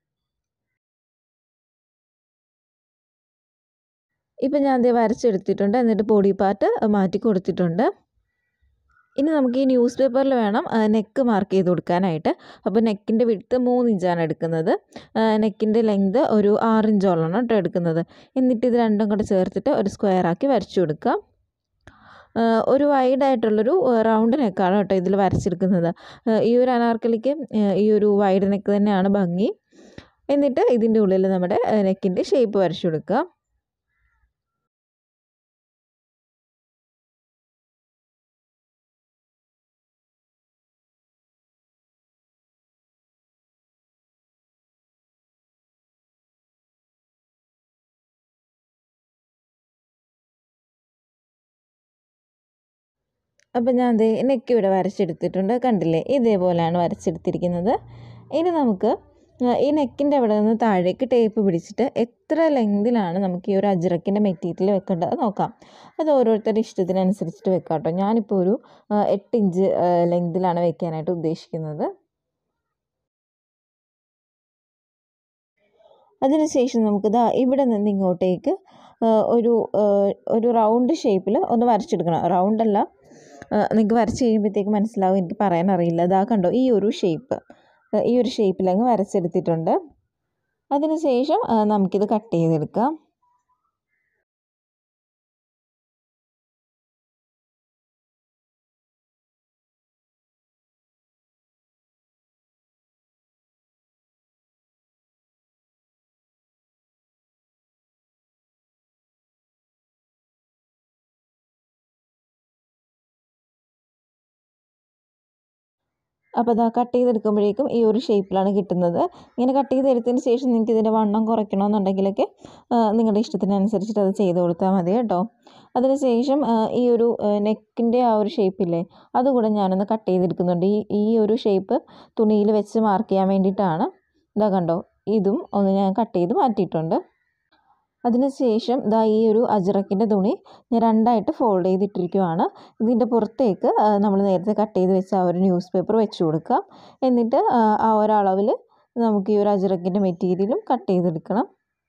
ഇപ്പം ഞാൻ ദേ വരച്ചെടുത്തിട്ടുണ്ട് എന്നിട്ട് ബോഡി പാർട്ട് മാറ്റി കൊടുത്തിട്ടുണ്ട് ഇനി നമുക്ക് ഈ ന്യൂസ് പേപ്പറിൽ വേണം നെക്ക് മാർക്ക് ചെയ്ത് കൊടുക്കാനായിട്ട് അപ്പോൾ നെക്കിൻ്റെ വിടുത്ത് മൂന്ന് ഇഞ്ചാണ് എടുക്കുന്നത് നെക്കിൻ്റെ ലെങ്ത് ഒരു ആറ് ഇഞ്ചോളമാണ് കേട്ടോ എടുക്കുന്നത് എന്നിട്ട് ഇത് രണ്ടും കൂടെ ചേർത്തിട്ട് ഒരു സ്ക്വയർ ആക്കി വരച്ചു കൊടുക്കാം ആ, ഒരു വൈഡ് ആയിട്ടുള്ളൊരു റൗണ്ട് നെക്കാണ് കേട്ടോ ഇതിൽ വരച്ചെടുക്കുന്നത് ആ, ഈ ഒരു അനാർക്കലിക്ക് ആ, ഈ ഒരു വൈഡ് നെക്ക് തന്നെയാണ് ഭംഗി എന്നിട്ട് ഇതിൻ്റെ ഉള്ളിൽ നമ്മുടെ നെക്കിൻ്റെ ഷേപ്പ് വരച്ചു കൊടുക്കുക അപ്പം ഞാൻ ദേ നെക്ക് ഇവിടെ വരച്ചെടുത്തിട്ടുണ്ട് കണ്ടില്ലേ ഇതേപോലെയാണ് വരച്ചെടുത്തിരിക്കുന്നത് ഇനി നമുക്ക് ആ, ഈ നെക്കിൻ്റെ അവിടെ നിന്ന് താഴേക്ക് ടേപ്പ് പിടിച്ചിട്ട് എത്ര ലെങ്തിലാണ് നമുക്ക് ഈ ഒരു അജ്രക്കിൻ്റെ മെറ്റീരിയൽ വെക്കേണ്ടത് നോക്കാം അത് ഓരോരുത്തരുടെ ഇഷ്ടത്തിനനുസരിച്ചിട്ട് വെക്കാം കേട്ടോ ഞാനിപ്പോൾ ഒരു ആ, എട്ട് ഇഞ്ച് ലെങ്തിലാണ് വെക്കാനായിട്ട് ഉദ്ദേശിക്കുന്നത് അതിനുശേഷം നമുക്ക് ദാ ഇവിടെ നിന്ന് ഇങ്ങോട്ടേക്ക് ആ, ഒരു ആ, ഒരു റൗണ്ട് ഷേപ്പിൽ ഒന്ന് വരച്ചെടുക്കണം റൗണ്ടല്ല നിങ്ങൾക്ക് വരച്ച് കഴിയുമ്പോഴത്തേക്ക് മനസ്സിലാവും എനിക്ക് പറയാൻ അറിയില്ല ഇതാ കണ്ടോ ഈ ഒരു ഷേപ്പ് ഈ ഒരു ഷേപ്പിൽ അങ്ങ് വരച്ചെടുത്തിട്ടുണ്ട് അതിനുശേഷം ആ, നമുക്കിത് കട്ട് ചെയ്തെടുക്കാം അപ്പോൾ അതാ കട്ട് ചെയ്തെടുക്കുമ്പോഴേക്കും ഈ ഒരു ഷേപ്പിലാണ് കിട്ടുന്നത് ഇങ്ങനെ കട്ട് ചെയ്തെടുത്തതിന് ശേഷം നിങ്ങൾക്ക് ഇതിൻ്റെ വണ്ണം കുറയ്ക്കണമെന്നുണ്ടെങ്കിലൊക്കെ നിങ്ങളുടെ ഇഷ്ടത്തിനനുസരിച്ചിട്ട് അത് ചെയ്ത് കൊടുത്താൽ മതി കേട്ടോ അതിന് ശേഷം ഈ ഒരു നെക്കിൻ്റെ ആ ഒരു ഷേപ്പില്ലേ അതുകൂടെ ഞാനൊന്ന് കട്ട് ചെയ്തെടുക്കുന്നുണ്ട് ഈ ഈ ഒരു ഷേപ്പ് തുണിയിൽ വെച്ച് മാർക്ക് ചെയ്യാൻ വേണ്ടിയിട്ടാണ് ഇതാ കണ്ടോ ഇതും ഒന്ന് ഞാൻ കട്ട് ചെയ്ത് മാറ്റിയിട്ടുണ്ട് അതിന് ശേഷം ഇതാ ഈ ഒരു അജറക്കിൻ്റെ തുണി ഞാൻ രണ്ടായിട്ട് ഫോൾഡ് ചെയ്തിട്ടിരിക്കുവാണ് ഇതിൻ്റെ പുറത്തേക്ക് നമ്മൾ നേരത്തെ കട്ട് ചെയ്ത് വെച്ച ആ ഒരു ന്യൂസ് പേപ്പർ വെച്ച് കൊടുക്കാം എന്നിട്ട് ആ ഒരളവിൽ നമുക്ക് ഈ ഒരു അജറക്കിൻ്റെ മെറ്റീരിയലും കട്ട് ചെയ്തെടുക്കണം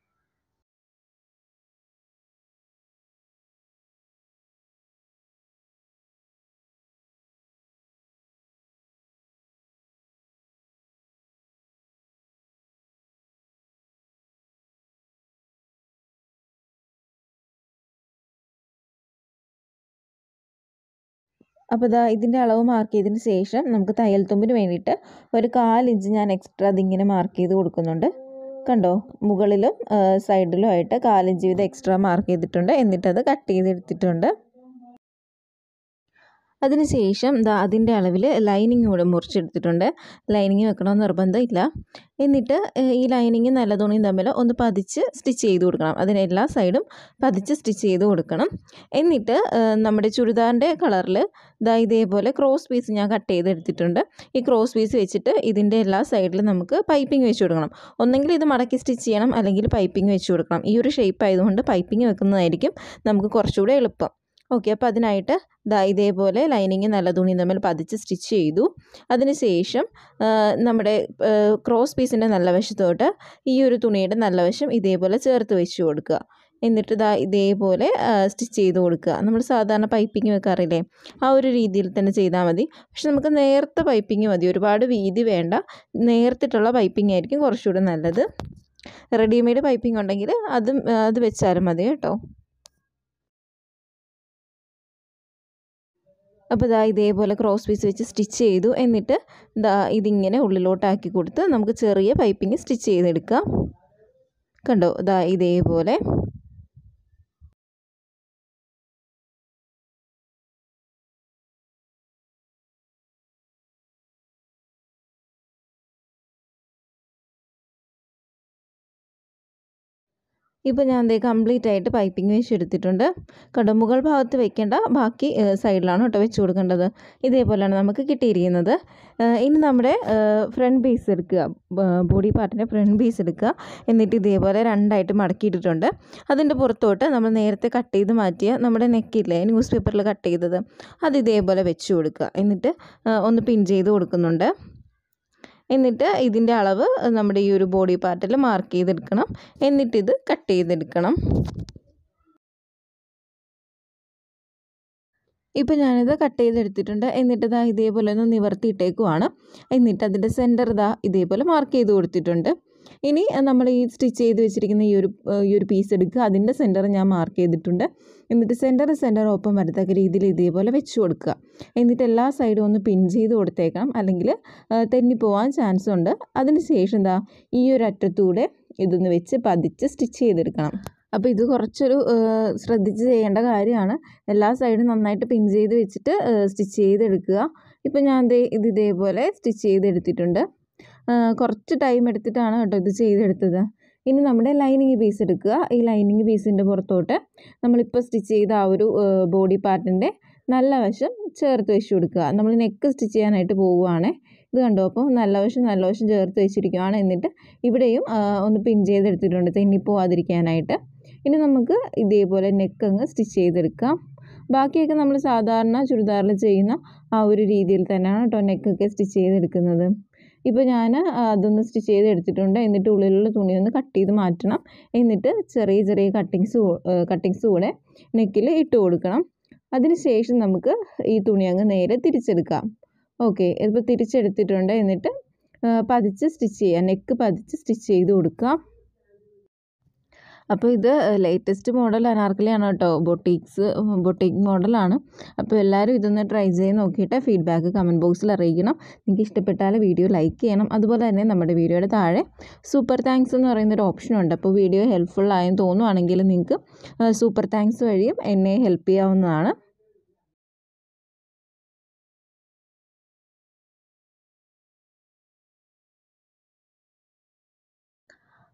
അപ്പോൾ ഇതാ ഇതിൻ്റെ അളവ് മാർക്ക് ചെയ്തതിന് ശേഷം നമുക്ക് തയ്യൽ തുമ്പിന് വേണ്ടിയിട്ട് ഒരു കാലിഞ്ച് ഞാൻ എക്സ്ട്രാ അതിങ്ങനെ മാർക്ക് ചെയ്ത് കൊടുക്കുന്നുണ്ട് കണ്ടോ മുകളിലും സൈഡിലും ആയിട്ട് കാലിഞ്ച് വീതം എക്സ്ട്രാ മാർക്ക് ചെയ്തിട്ടുണ്ട് എന്നിട്ടത് കട്ട് ചെയ്തെടുത്തിട്ടുണ്ട് അതിനുശേഷം ദാ അതിൻ്റെ അളവിൽ ലൈനിങ് കൂടെ മുറിച്ചെടുത്തിട്ടുണ്ട് ലൈനിങ് വെക്കണമെന്ന് നിർബന്ധമില്ല എന്നിട്ട് ഈ ലൈനിങ് നല്ല തുണിയും തമ്മിൽ ഒന്ന് പതിച്ച് സ്റ്റിച്ച് ചെയ്ത് കൊടുക്കണം അതിന് എല്ലാ സൈഡും പതിച്ച് സ്റ്റിച്ച് ചെയ്ത് കൊടുക്കണം എന്നിട്ട് നമ്മുടെ ചുരിദാറിൻ്റെ കളറിൽ ദാ ഇതേപോലെ ക്രോസ് പീസ് ഞാൻ കട്ട് ചെയ്തെടുത്തിട്ടുണ്ട് ഈ ക്രോസ് പീസ് വെച്ചിട്ട് ഇതിൻ്റെ എല്ലാ സൈഡിലും നമുക്ക് പൈപ്പിംഗ് വെച്ച് കൊടുക്കണം ഒന്നെങ്കിൽ ഇത് മടക്കി സ്റ്റിച്ച് ചെയ്യണം അല്ലെങ്കിൽ പൈപ്പിംഗ് വെച്ച് കൊടുക്കണം ഈ ഒരു ഷേപ്പ് ആയതുകൊണ്ട് പൈപ്പിംഗ് വെക്കുന്നതായിരിക്കും നമുക്ക് കുറച്ചുകൂടെ എളുപ്പം ഓക്കെ അപ്പോൾ അതിനായിട്ട് ദാ ഇതേപോലെ ലൈനിങ് നല്ല തുണി തമ്മിൽ പതിച്ച് സ്റ്റിച്ച് ചെയ്തു അതിനുശേഷം നമ്മുടെ ക്രോസ് പീസിൻ്റെ നല്ല വശത്തോട്ട് ഈ ഒരു തുണിയുടെ നല്ല വശം ഇതേപോലെ ചേർത്ത് വെച്ച് കൊടുക്കുക എന്നിട്ട് ഇതാ ഇതേപോലെ സ്റ്റിച്ച് ചെയ്ത് കൊടുക്കുക നമ്മൾ സാധാരണ പൈപ്പിംഗ് വെക്കാറില്ലേ ആ ഒരു രീതിയിൽ തന്നെ ചെയ്താൽ മതി പക്ഷെ നമുക്ക് നേർത്ത പൈപ്പിംഗ് മതി ഒരുപാട് വീതി വേണ്ട നേർത്തിട്ടുള്ള പൈപ്പിംഗ് ആയിരിക്കും കുറച്ചുകൂടെ നല്ലത് റെഡിമെയ്ഡ് പൈപ്പിംഗ് ഉണ്ടെങ്കിൽ അതും അത് വെച്ചാലും മതി കേട്ടോ അപ്പോൾ ഇതാ ഇതേപോലെ ക്രോസ് പീസ് വെച്ച് സ്റ്റിച്ച് ചെയ്തു എന്നിട്ട് ഇതാ ഇതിങ്ങനെ ഉള്ളിലോട്ടാക്കി കൊടുത്ത് നമുക്ക് ചെറിയ പൈപ്പിങ് സ്റ്റിച്ച് ചെയ്തെടുക്കാം കണ്ടോ ഇതാ ഇതേപോലെ ഇപ്പോൾ ഞാൻ ദേ കംപ്ലീറ്റ് ആയിട്ട് പൈപ്പിംഗ് വെച്ച് എടുത്തിട്ടുണ്ട് കണ്ടോ മുകൾ ഭാഗത്ത് വെക്കേണ്ട ബാക്കി സൈഡിലാണ് കേട്ടോ വെച്ച് കൊടുക്കേണ്ടത് ഇതേപോലെയാണ് നമുക്ക് കിട്ടിയിരിക്കുന്നത് ഇനി നമ്മുടെ ഫ്രണ്ട് പീസ് എടുക്കുക ബോഡി പാർട്ടിൻ്റെ ഫ്രണ്ട് പീസ് എടുക്കുക എന്നിട്ട് ഇതേപോലെ രണ്ടായിട്ട് മടക്കിയിട്ടിട്ടുണ്ട് അതിൻ്റെ പുറത്തോട്ട് നമ്മൾ നേരത്തെ കട്ട് ചെയ്ത് മാറ്റിയ നമ്മുടെ നെക്കില്ലേ ന്യൂസ് പേപ്പറിൽ കട്ട് ചെയ്തത് അത് ഇതേപോലെ വെച്ച് കൊടുക്കുക എന്നിട്ട് ഒന്ന് പിൻ ചെയ്ത് കൊടുക്കുന്നുണ്ട് എന്നിട്ട് ഇതിൻ്റെ അളവ് നമ്മുടെ ഈ ഒരു ബോഡി പാർട്ടിൽ മാർക്ക് ചെയ്തെടുക്കണം എന്നിട്ടിത് കട്ട് ചെയ്തെടുക്കണം ഇപ്പോൾ ഞാനിത് കട്ട് ചെയ്തെടുത്തിട്ടുണ്ട് എന്നിട്ട് ഇതാ ഇതേപോലെ ഒന്ന് നിവർത്തിയിട്ടേക്കുവാണ് എന്നിട്ട് അതിൻ്റെ സെൻറ്റർ ഇതാ ഇതേപോലെ മാർക്ക് ചെയ്ത് കൊടുത്തിട്ടുണ്ട് ഇനി നമ്മൾ ഈ സ്റ്റിച്ച് ചെയ്ത് വെച്ചിരിക്കുന്ന ഈ ഒരു ഈ ഒരു പീസ് എടുക്കുക അതിൻ്റെ സെൻറ്റർ ഞാൻ മാർക്ക് ചെയ്തിട്ടുണ്ട് എന്നിട്ട് സെൻറ്റർ സെൻറ്റർ ഒപ്പം വരത്തക്ക രീതിയിൽ ഇതേപോലെ വെച്ച് കൊടുക്കുക എന്നിട്ട് എല്ലാ സൈഡും ഒന്ന് പിൻ ചെയ്ത് കൊടുത്തേക്കണം അല്ലെങ്കിൽ തെന്നിപ്പോവാൻ ചാൻസ് ഉണ്ട് അതിന് ശേഷം എന്താ ഈ ഒരു അറ്റത്തൂടെ ഇതൊന്ന് വെച്ച് പതിച്ച് സ്റ്റിച്ച് ചെയ്തെടുക്കണം അപ്പോൾ ഇത് കുറച്ചൊരു ശ്രദ്ധിച്ച് ചെയ്യേണ്ട കാര്യമാണ് എല്ലാ സൈഡും നന്നായിട്ട് പിൻ ചെയ്ത് വെച്ചിട്ട് സ്റ്റിച്ച് ചെയ്തെടുക്കുക ഇപ്പോൾ ഞാൻ ദേ ഇത് ഇതേപോലെ സ്റ്റിച്ച് ചെയ്തെടുത്തിട്ടുണ്ട് കുറച്ച് ടൈം എടുത്തിട്ടാണ് കേട്ടോ ഇത് ചെയ്തെടുത്തത് ഇനി നമ്മുടെ ലൈനിങ് പീസ് എടുക്കുക ഈ ലൈനിങ് പീസിൻ്റെ പുറത്തോട്ട് നമ്മളിപ്പോൾ സ്റ്റിച്ച് ചെയ്ത ആ ഒരു ബോഡി പാർട്ടിൻ്റെ നല്ല വശം ചേർത്ത് വെച്ച് കൊടുക്കുക നമ്മൾ നെക്ക് സ്റ്റിച്ച് ചെയ്യാനായിട്ട് പോവുകയാണ് ഇത് കണ്ടോ അപ്പോൾ നല്ല വശം നല്ല വശം ചേർത്ത് വെച്ചിരിക്കുകയാണ് എന്നിട്ട് ഇവിടെയും ഒന്ന് പിൻ ചെയ്തെടുത്തിട്ടുണ്ട് തെന്നിപ്പോവാതിരിക്കാനായിട്ട് ഇനി നമുക്ക് ഇതേപോലെ നെക്ക് അങ്ങ് സ്റ്റിച്ച് ചെയ്തെടുക്കാം ബാക്കിയൊക്കെ നമ്മൾ സാധാരണ ചുരിദാറിൽ ചെയ്യുന്ന ആ ഒരു രീതിയിൽ തന്നെയാണ് കേട്ടോ നെക്കൊക്കെ സ്റ്റിച്ച് ചെയ്തെടുക്കുന്നത് ഇപ്പോൾ ഞാൻ അതൊന്ന് സ്റ്റിച്ച് ചെയ്ത് എടുത്തിട്ടുണ്ട് എന്നിട്ട് ഉള്ളിലുള്ള തുണി ഒന്ന് കട്ട് ചെയ്ത് മാറ്റണം എന്നിട്ട് ചെറിയ ചെറിയ കട്ടിങ്സ് കട്ടിങ്സ് കൂടെ നെക്കിൽ ഇട്ട് കൊടുക്കണം അതിന് ശേഷം നമുക്ക് ഈ തുണി അങ്ങ് നേരെ തിരിച്ചെടുക്കാം ഓക്കെ ഇപ്പോൾ തിരിച്ചെടുത്തിട്ടുണ്ട് എന്നിട്ട് പതിച്ച് സ്റ്റിച്ച് ചെയ്യുക നെക്ക് പതിച്ച് സ്റ്റിച്ച് ചെയ്ത് കൊടുക്കാം അപ്പോൾ ഇത് ലേറ്റസ്റ്റ് മോഡൽ അനാർക്കലിയാണ് കേട്ടോ ബൊട്ടീക്സ് ബൊട്ടീക്ക് മോഡലാണ് അപ്പോൾ എല്ലാവരും ഇതൊന്ന് ട്രൈ ചെയ്ത് നോക്കിയിട്ട് ഫീഡ്ബാക്ക് കമൻറ്റ് ബോക്സിൽ അറിയിക്കണം നിങ്ങൾക്ക് ഇഷ്ടപ്പെട്ടാൽ വീഡിയോ ലൈക്ക് ചെയ്യണം അതുപോലെ തന്നെ നമ്മുടെ വീഡിയോയുടെ താഴെ സൂപ്പർ താങ്ക്സ് എന്ന് പറയുന്നൊരു ഓപ്ഷൻ ഉണ്ട് അപ്പോൾ വീഡിയോ ഹെൽപ്ഫുൾ ആയെന്ന് തോന്നുവാണെങ്കിൽ നിങ്ങൾക്ക് സൂപ്പർ താങ്ക്സ് വഴിയും എന്നെ ഹെൽപ്പ് ചെയ്യാവുന്നതാണ്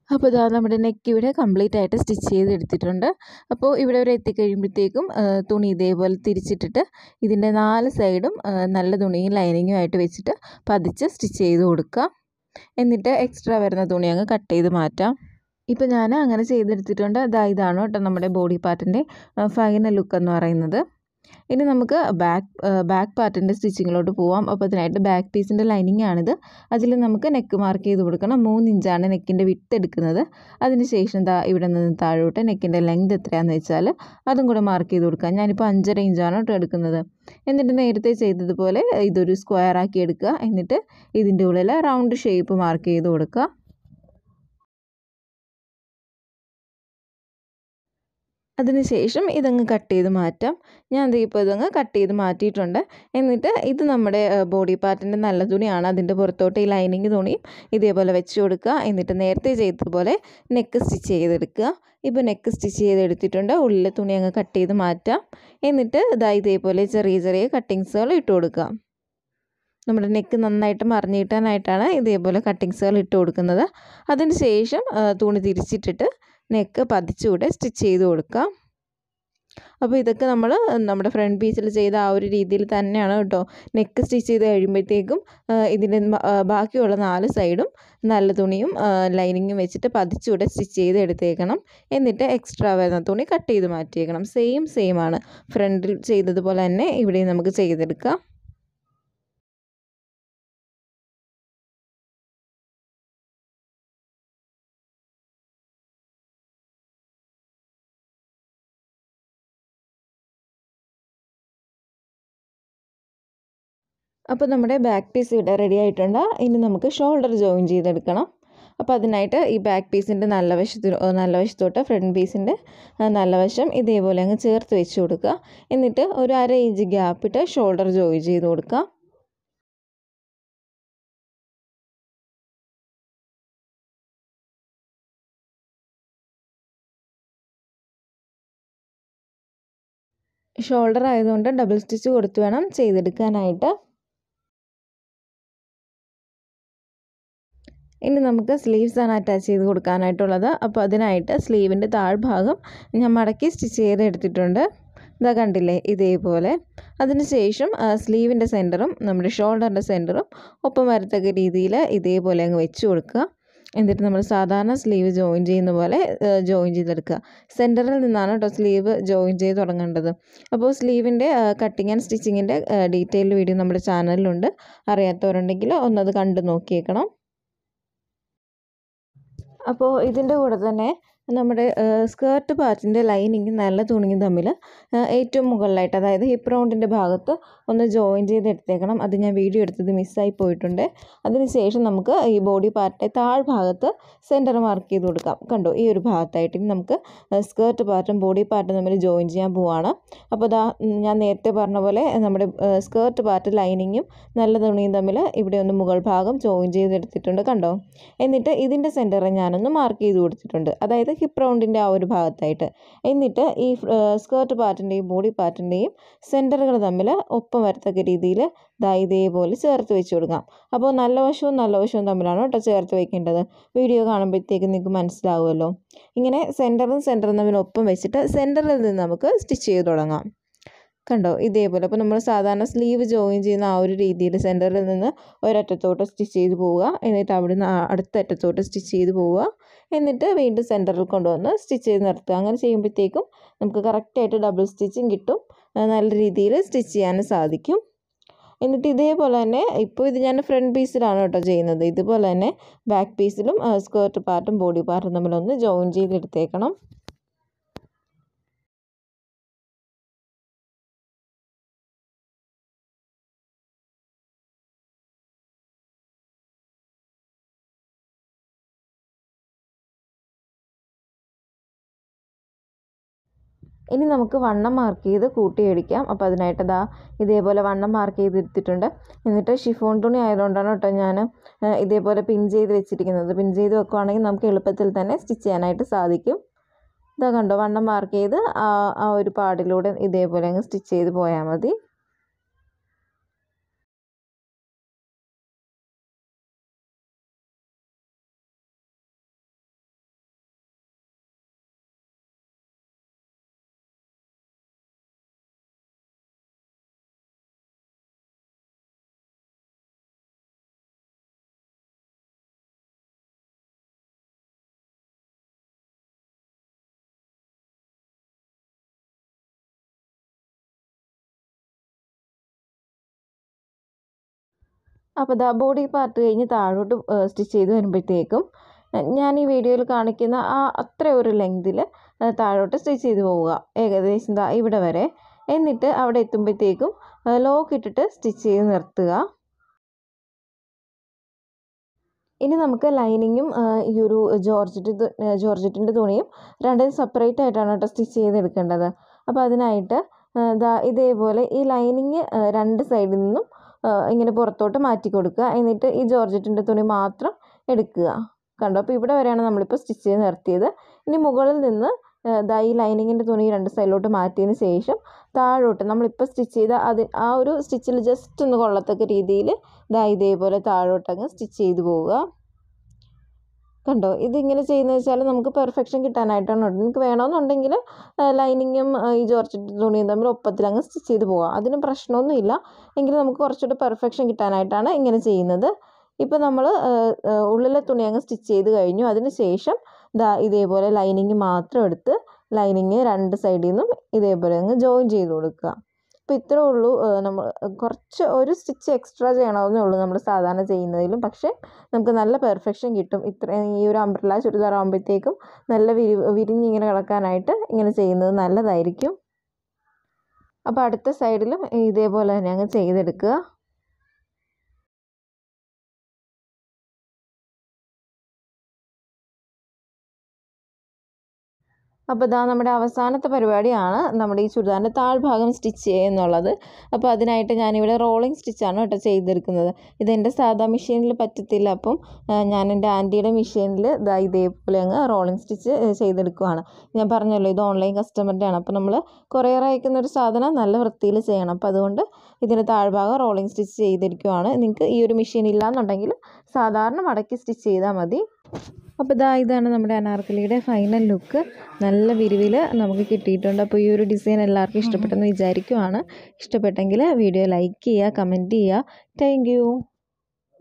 അപ്പോൾ ഇതാ നമ്മുടെ നെക്ക് ഇവിടെ കംപ്ലീറ്റ് ആയിട്ട് സ്റ്റിച്ച് ചെയ്ത് എടുത്തിട്ടുണ്ട് അപ്പോൾ ഇവിടെ വരെ എത്തിക്കഴിയുമ്പോഴത്തേക്കും തുണി ഇതേപോലെ തിരിച്ചിട്ടിട്ട് ഇതിൻ്റെ നാല് സൈഡും നല്ല തുണിയും ലൈനിങ്ങും ആയിട്ട് വെച്ചിട്ട് പതിച്ച് സ്റ്റിച്ച് ചെയ്ത് കൊടുക്കുക എന്നിട്ട് എക്സ്ട്രാ വരുന്ന തുണി അങ്ങ് കട്ട് ചെയ്ത് മാറ്റാം ഇപ്പോൾ ഞാൻ അങ്ങനെ ചെയ്തെടുത്തിട്ടുണ്ട് അതാ ഇതാണ് കേട്ടോ നമ്മുടെ ബോഡി പാർട്ടിൻ്റെ ഫൈനൽ ലുക്ക് എന്ന് പറയുന്നത് ഇനി നമുക്ക് ബാക്ക് ബാക്ക് പാർട്ടിൻ്റെ സ്റ്റിച്ചിങ്ങിലോട്ട് പോവാം അപ്പോൾ അതിനായിട്ട് ബാക്ക് പീസിൻ്റെ ലൈനിങ് ആണിത് അതിൽ നമുക്ക് നെക്ക് മാർക്ക് ചെയ്ത് കൊടുക്കണം മൂന്ന് ഇഞ്ചാണ് നെക്കിൻ്റെ വിട്ട് എടുക്കുന്നത് അതിന് ശേഷം ദാ ഇവിടെ നിന്ന് താഴോട്ട് നെക്കിൻ്റെ ലെങ്ത് എത്രയാണെന്ന് വെച്ചാൽ അതും കൂടെ മാർക്ക് ചെയ്ത് കൊടുക്കാം ഞാനിപ്പോൾ അഞ്ചര ഇഞ്ചാണ് കേട്ടോ എടുക്കുന്നത് എന്നിട്ട് നേരത്തെ ചെയ്തതുപോലെ ഇതൊരു സ്ക്വയർ ആക്കി എടുക്കുക എന്നിട്ട് ഇതിൻ്റെ ഉള്ളിൽ റൗണ്ട് ഷേപ്പ് മാർക്ക് ചെയ്ത് കൊടുക്കുക അതിനുശേഷം ഇതങ്ങ് കട്ട് ചെയ്ത് മാറ്റാം ഞാൻ ദേ ഇപ്പോൾ ഇതങ്ങ് കട്ട് ചെയ്ത് മാറ്റിയിട്ടുണ്ട് എന്നിട്ട് ഇത് നമ്മുടെ ബോഡി പാർട്ടിൻ്റെ നല്ല തുണിയാണ് അതിൻ്റെ പുറത്തോട്ട് ഈ ലൈനിങ് തുണിയും ഇതേപോലെ വെച്ച് കൊടുക്കുക എന്നിട്ട് നേരത്തെ ചെയ്തതുപോലെ നെക്ക് സ്റ്റിച്ച് ചെയ്തെടുക്കുക ഇപ്പോൾ നെക്ക് സ്റ്റിച്ച് ചെയ്തെടുത്തിട്ടുണ്ട് ഉള്ളിലെ തുണി അങ്ങ് കട്ട് ചെയ്ത് മാറ്റാം എന്നിട്ട് ഇതാ ഇതേപോലെ ചെറിയ ചെറിയ കട്ടിങ്സുകൾ ഇട്ട് കൊടുക്കുക നമ്മുടെ നെക്ക് നന്നായിട്ട് മറിഞ്ഞ് കിട്ടാനായിട്ടാണ് ഇതേപോലെ കട്ടിങ്സുകൾ ഇട്ട് കൊടുക്കുന്നത് അതിന് ശേഷം തുണി തിരിച്ചിട്ടിട്ട് നെക്ക് പതിച്ചുകൂടെ സ്റ്റിച്ച് ചെയ്ത് കൊടുക്കാം അപ്പോൾ ഇതൊക്കെ നമ്മൾ നമ്മുടെ ഫ്രണ്ട് പീസിൽ ചെയ്ത ആ ഒരു രീതിയിൽ തന്നെയാണ് കേട്ടോ നെക്ക് സ്റ്റിച്ച് ചെയ്ത് കഴിയുമ്പോഴത്തേക്കും ഇതിൻ്റെ ബാക്കിയുള്ള നാല് സൈഡും നല്ല തുണിയും ലൈനിങ്ങും വെച്ചിട്ട് പതിച്ചുകൂടെ സ്റ്റിച്ച് ചെയ്ത് എടുത്തേക്കണം എന്നിട്ട് എക്സ്ട്രാ വരുന്ന തുണി കട്ട് ചെയ്ത് മാറ്റിയേക്കണം സെയിം സെയിം ആണ് ഫ്രണ്ടിൽ ചെയ്തതുപോലെ തന്നെ ഇവിടെ നമുക്ക് ചെയ്തെടുക്കാം അപ്പോൾ നമ്മുടെ ബാക്ക് പീസ് ഇവിടെ റെഡി ആയിട്ടുണ്ട് ഇനി നമുക്ക് ഷോൾഡർ ജോയിൻ ചെയ്തെടുക്കണം അപ്പോൾ അതിനായിട്ട് ഈ ബാക്ക് പീസിൻ്റെ നല്ല വശത്ത് നല്ല വശത്തോട്ട് ഫ്രണ്ട് പീസിൻ്റെ നല്ല വശം ഇതേപോലെ അങ്ങ് ചേർത്ത് വെച്ച് കൊടുക്കുക എന്നിട്ട് ഒരു അര ഇഞ്ച് ഗ്യാപ്പിട്ട് ഷോൾഡർ ജോയിൻ ചെയ്ത് കൊടുക്കുക ഷോൾഡർ ആയതുകൊണ്ട് ഡബിൾ സ്റ്റിച്ച് കൊടുത്ത് വേണം ചെയ്തെടുക്കാനായിട്ട് ഇനി നമുക്ക് സ്ലീവ്സ് ആണ് അറ്റാച്ച് ചെയ്ത് കൊടുക്കാനായിട്ടുള്ളത് അപ്പോൾ അതിനായിട്ട് സ്ലീവിൻ്റെ താഴ്ഭാഗം ഞാൻ മടക്കി സ്റ്റിച്ച് ചെയ്ത് എടുത്തിട്ടുണ്ട് ഇതാ കണ്ടില്ലേ ഇതേപോലെ അതിനുശേഷം സ്ലീവിൻ്റെ സെൻറ്ററും നമ്മുടെ ഷോൾഡറിൻ്റെ സെൻറ്ററും ഒപ്പം വരത്തക്ക രീതിയിൽ ഇതേപോലെ അങ്ങ് വെച്ച് കൊടുക്കുക എന്നിട്ട് നമ്മൾ സാധാരണ സ്ലീവ് ജോയിൻ ചെയ്യുന്ന പോലെ ജോയിൻ ചെയ്തെടുക്കുക സെൻറ്ററിൽ നിന്നാണ് കേട്ടോ സ്ലീവ് ജോയിൻ ചെയ്ത് തുടങ്ങേണ്ടത് അപ്പോൾ സ്ലീവിൻ്റെ കട്ടിങ് ആൻഡ് സ്റ്റിച്ചിങ്ങിൻ്റെ ഡീറ്റെയിൽ വീഡിയോ നമ്മുടെ ചാനലിലുണ്ട് അറിയാത്തവരുണ്ടെങ്കിൽ ഒന്നത് കണ്ടു നോക്കിയേക്കണം അപ്പോൾ ഇതിൻ്റെ കൂടെ തന്നെ നമ്മുടെ സ്കേർട്ട് പാർട്ടിൻ്റെ ലൈനിങ് നല്ല തുണിയും തമ്മിൽ ഏറ്റവും മുകളിലായിട്ട് അതായത് ഹിപ്പ് റൗണ്ടിൻ്റെ ഭാഗത്ത് ഒന്ന് ജോയിൻ ചെയ്തെടുത്തേക്കണം അത് ഞാൻ വീഡിയോ എടുത്തത് മിസ്സായി പോയിട്ടുണ്ട് അതിനുശേഷം നമുക്ക് ഈ ബോഡി പാർട്ടിൻ്റെ താഴ്ഭാഗത്ത് സെൻറ്റർ മാർക്ക് ചെയ്ത് കൊടുക്കാം കണ്ടോ ഈ ഒരു ഭാഗത്തായിട്ട് ഇനി നമുക്ക് സ്കേർട്ട് പാർട്ടും ബോഡി പാർട്ടും തമ്മിൽ ജോയിൻ ചെയ്യാൻ പോവാണ് അപ്പോൾ ഇതാ ഞാൻ നേരത്തെ പറഞ്ഞ പോലെ നമ്മുടെ സ്കേർട്ട് പാർട്ട് ലൈനിങ്ങും നല്ല തുണിയും തമ്മിൽ ഇവിടെ ഒന്ന് മുകൾ ഭാഗം ജോയിൻ ചെയ്തെടുത്തിട്ടുണ്ട് കണ്ടോ എന്നിട്ട് ഇതിൻ്റെ സെൻറ്റർ ഞാനൊന്ന് മാർക്ക് ചെയ്ത് കൊടുത്തിട്ടുണ്ട് അതായത് ഹിപ്പ് റൗണ്ടിൻ്റെ ആ ഒരു ഭാഗത്തായിട്ട് എന്നിട്ട് ഈ സ്കേർട്ട് പാർട്ടിൻ്റെയും ബോഡി പാർട്ടിൻ്റെയും സെൻറ്ററുകൾ തമ്മിൽ ഒപ്പം വരത്തക്ക രീതിയിൽ ദാ ഇതേപോലെ ചേർത്ത് വെച്ച് കൊടുക്കാം അപ്പോൾ നല്ല വശവും നല്ല വശവും തമ്മിലാണ് കേട്ടോ ചേർത്ത് വെക്കേണ്ടത് വീഡിയോ കാണുമ്പോഴത്തേക്ക് നിങ്ങൾക്ക് മനസ്സിലാവുമല്ലോ ഇങ്ങനെ സെൻറ്ററും സെൻറ്ററും തമ്മിൽ ഒപ്പം വെച്ചിട്ട് സെൻറ്ററിൽ നിന്ന് നമുക്ക് സ്റ്റിച്ച് ചെയ്ത് തുടങ്ങാം കണ്ടോ ഇതേപോലെ അപ്പോൾ നമ്മൾ സാധാരണ സ്ലീവ് ജോയിൻ ചെയ്യുന്ന ആ ഒരു രീതിയിൽ സെൻറ്ററിൽ നിന്ന് ഒരറ്റത്തോട്ട് സ്റ്റിച്ച് ചെയ്ത് പോവുക എന്നിട്ട് അവിടെ നിന്ന് അടുത്ത അറ്റത്തോട്ട് സ്റ്റിച്ച് ചെയ്ത് പോവുക എന്നിട്ട് വീണ്ടും സെൻറ്ററിൽ കൊണ്ടുവന്ന് സ്റ്റിച്ച് ചെയ്ത് നിർത്തുക അങ്ങനെ ചെയ്യുമ്പോഴത്തേക്കും നമുക്ക് കറക്റ്റായിട്ട് ഡബിൾ സ്റ്റിച്ചിങ് കിട്ടും നല്ല രീതിയിൽ സ്റ്റിച്ച് ചെയ്യാനും സാധിക്കും എന്നിട്ട് ഇതേപോലെ തന്നെ ഇപ്പോൾ ഇത് ഞാൻ ഫ്രണ്ട് പീസിലാണ് കേട്ടോ ചെയ്യുന്നത് ഇതുപോലെ തന്നെ ബാക്ക് പീസിലും സ്കേർട്ട് പാർട്ടും ബോഡി പാർട്ടും തമ്മിലൊന്ന് ജോയിൻ ചെയ്തെടുത്തേക്കണം ഇനി നമുക്ക് വണ്ണം മാർക്ക് ചെയ്ത് കൂട്ടിയടിക്കാം അപ്പോൾ അതിനായിട്ട് ദാ ഇതേപോലെ വണ്ണം മാർക്ക് ചെയ്തെടുത്തിട്ടുണ്ട് എന്നിട്ട് ഷിഫോൺ തുണി ആയതുകൊണ്ടാണ് കേട്ടോ ഞാൻ ഇതേപോലെ പിൻ ചെയ്ത് വെച്ചിരിക്കുന്നത് പിൻ ചെയ്ത് വെക്കുവാണെങ്കിൽ നമുക്ക് എളുപ്പത്തിൽ തന്നെ സ്റ്റിച്ച് ചെയ്യാനായിട്ട് സാധിക്കും ഇതാ കണ്ടോ വണ്ണം മാർക്ക് ചെയ്ത് ആ ആ ഒരു പാടിലൂടെ ഇതേപോലെ അങ്ങ് സ്റ്റിച്ച് ചെയ്ത് പോയാൽ മതി അപ്പോൾ ദാ ബോഡി പാർട്ട് കഴിഞ്ഞ് താഴോട്ട് സ്റ്റിച്ച് ചെയ്ത് വരുമ്പോഴത്തേക്കും ഞാൻ ഈ വീഡിയോയിൽ കാണിക്കുന്ന ആ അത്ര ഒരു ലെങ്തിൽ താഴോട്ട് സ്റ്റിച്ച് ചെയ്ത് പോവുക ഏകദേശം ദാ ഇവിടെ വരെ എന്നിട്ട് അവിടെ എത്തുമ്പോഴത്തേക്കും ലോക്ക് ഇട്ടിട്ട് സ്റ്റിച്ച് ചെയ്ത് നിർത്തുക ഇനി നമുക്ക് ലൈനിങ്ങും ഈ ഒരു ജോർജറ്റ് ജോർജറ്റിൻ്റെ തുണിയും രണ്ടും സെപ്പറേറ്റ് ആയിട്ടാണ് കേട്ടോ സ്റ്റിച്ച് ചെയ്തെടുക്കേണ്ടത് അപ്പോൾ അതിനായിട്ട് ദാ ഇതേപോലെ ഈ ലൈനിങ് രണ്ട് സൈഡിൽ നിന്നും ഇങ്ങനെ പുറത്തോട്ട് മാറ്റി കൊടുക്കുക എന്നിട്ട് ഈ ജോർജറ്റിൻ്റെ തുണി മാത്രം എടുക്കുക കണ്ടോ അപ്പോൾ ഇവിടെ വരെയാണ് നമ്മളിപ്പോൾ സ്റ്റിച്ച് ചെയ്ത് നിർത്തിയത് ഇനി മുകളിൽ നിന്ന് ദാ ഈ ലൈനിങ്ങിൻ്റെ തുണി രണ്ട് സൈഡിലോട്ട് മാറ്റിയതിന് ശേഷം താഴോട്ട് നമ്മളിപ്പോൾ സ്റ്റിച്ച് ചെയ്ത അത് ആ ഒരു സ്റ്റിച്ചിൽ ജസ്റ്റ് ഒന്ന് കൊള്ളത്തക്ക രീതിയിൽ ദാ ഇതേപോലെ താഴോട്ടങ്ങ് സ്റ്റിച്ച് ചെയ്ത് പോവുക കണ്ടോ ഇതിങ്ങനെ ചെയ്യുന്നത് വെച്ചാൽ നമുക്ക് പെർഫെക്ഷൻ കിട്ടാനായിട്ടാണ് കേട്ടോ നിങ്ങൾക്ക് വേണമെന്നുണ്ടെങ്കിൽ ലൈനിങ്ങും ഈ ജോർജറ്റ് തുണിയും തമ്മിൽ ഒപ്പത്തിൽ അങ്ങ് സ്റ്റിച്ച് ചെയ്ത് പോകാം അതിന് പ്രശ്നമൊന്നുമില്ല എങ്കിലും നമുക്ക് കുറച്ചുകൂടി പെർഫെക്ഷൻ കിട്ടാനായിട്ടാണ് ഇങ്ങനെ ചെയ്യുന്നത് ഇപ്പോൾ നമ്മൾ ഉള്ളിലെ തുണി അങ്ങ് സ്റ്റിച്ച് ചെയ്ത് കഴിഞ്ഞു അതിന് ശേഷം ദാ ഇതേപോലെ ലൈനിങ് മാത്രം എടുത്ത് ലൈനിങ് രണ്ട് സൈഡിൽ നിന്നും ഇതേപോലെ അങ്ങ് ജോയിൻ ചെയ്ത് കൊടുക്കുക അപ്പോൾ ഇത്രേ ഉള്ളൂ നമ്മൾ കുറച്ച് ഒരു സ്റ്റിച്ച് എക്സ്ട്രാ ചെയ്യണമെന്നേ ഉള്ളൂ നമ്മൾ സാധാരണ ചെയ്യുന്നതിലും പക്ഷേ നമുക്ക് നല്ല പെർഫെക്ഷൻ കിട്ടും ഇത്ര ഈ ഒരു അംബ്രല ചുരിദാർ ആകുമ്പോഴത്തേക്കും നല്ല വിരി വിരിഞ്ഞിങ്ങനെ കിടക്കാനായിട്ട് ഇങ്ങനെ ചെയ്യുന്നത് നല്ലതായിരിക്കും അപ്പോൾ അടുത്ത സൈഡിലും ഇതേപോലെ തന്നെ അങ്ങ് ചെയ്തെടുക്കുക അപ്പോൾ ഇതാ നമ്മുടെ അവസാനത്തെ പരിപാടിയാണ് നമ്മുടെ ഈ ചുരിദാറിൻ്റെ താഴ്ഭാഗം സ്റ്റിച്ച് ചെയ്യുക എന്നുള്ളത് അപ്പോൾ അതിനായിട്ട് ഞാനിവിടെ റോളിംഗ് സ്റ്റിച്ചാണ് കേട്ടോ ചെയ്തെടുക്കുന്നത് ഇതെൻ്റെ സാധാ മെഷീനിൽ പറ്റത്തില്ല അപ്പം ഞാൻ എൻ്റെ ആൻറ്റിയുടെ മെഷീനിൽ ഇതാ ഇതേപോലെ അങ്ങ് റോളിംഗ് സ്റ്റിച്ച് ചെയ്തെടുക്കുവാണ് ഞാൻ പറഞ്ഞല്ലോ ഇത് ഓൺലൈൻ കസ്റ്റമറിൻ്റെ ആണ് അപ്പോൾ നമ്മൾ കൊറിയർ അയക്കുന്ന ഒരു സാധനം നല്ല വൃത്തിയിൽ ചെയ്യണം അപ്പോൾ അതുകൊണ്ട് ഇതിൻ്റെ താഴ്ഭാഗം റോളിംഗ് സ്റ്റിച്ച് ചെയ്തിരിക്കുവാണ് നിങ്ങൾക്ക് ഈ ഒരു മെഷീൻ ഇല്ലാന്നുണ്ടെങ്കിൽ സാധാരണ മടക്കി സ്റ്റിച്ച് ചെയ്താൽ മതി അപ്പോൾ ഇതാ ഇതാണ് നമ്മുടെ അനാർക്കലിയുടെ ഫൈനൽ ലുക്ക് നല്ല വിരിവിൽ നമുക്ക് കിട്ടിയിട്ടുണ്ട് അപ്പോൾ ഈ ഒരു ഡിസൈൻ എല്ലാവർക്കും ഇഷ്ടപ്പെട്ടെന്ന് വിചാരിക്കുവാണ് ഇഷ്ടപ്പെട്ടെങ്കിൽ വീഡിയോ ലൈക്ക് ചെയ്യുക കമൻറ്റ് ചെയ്യുക താങ്ക്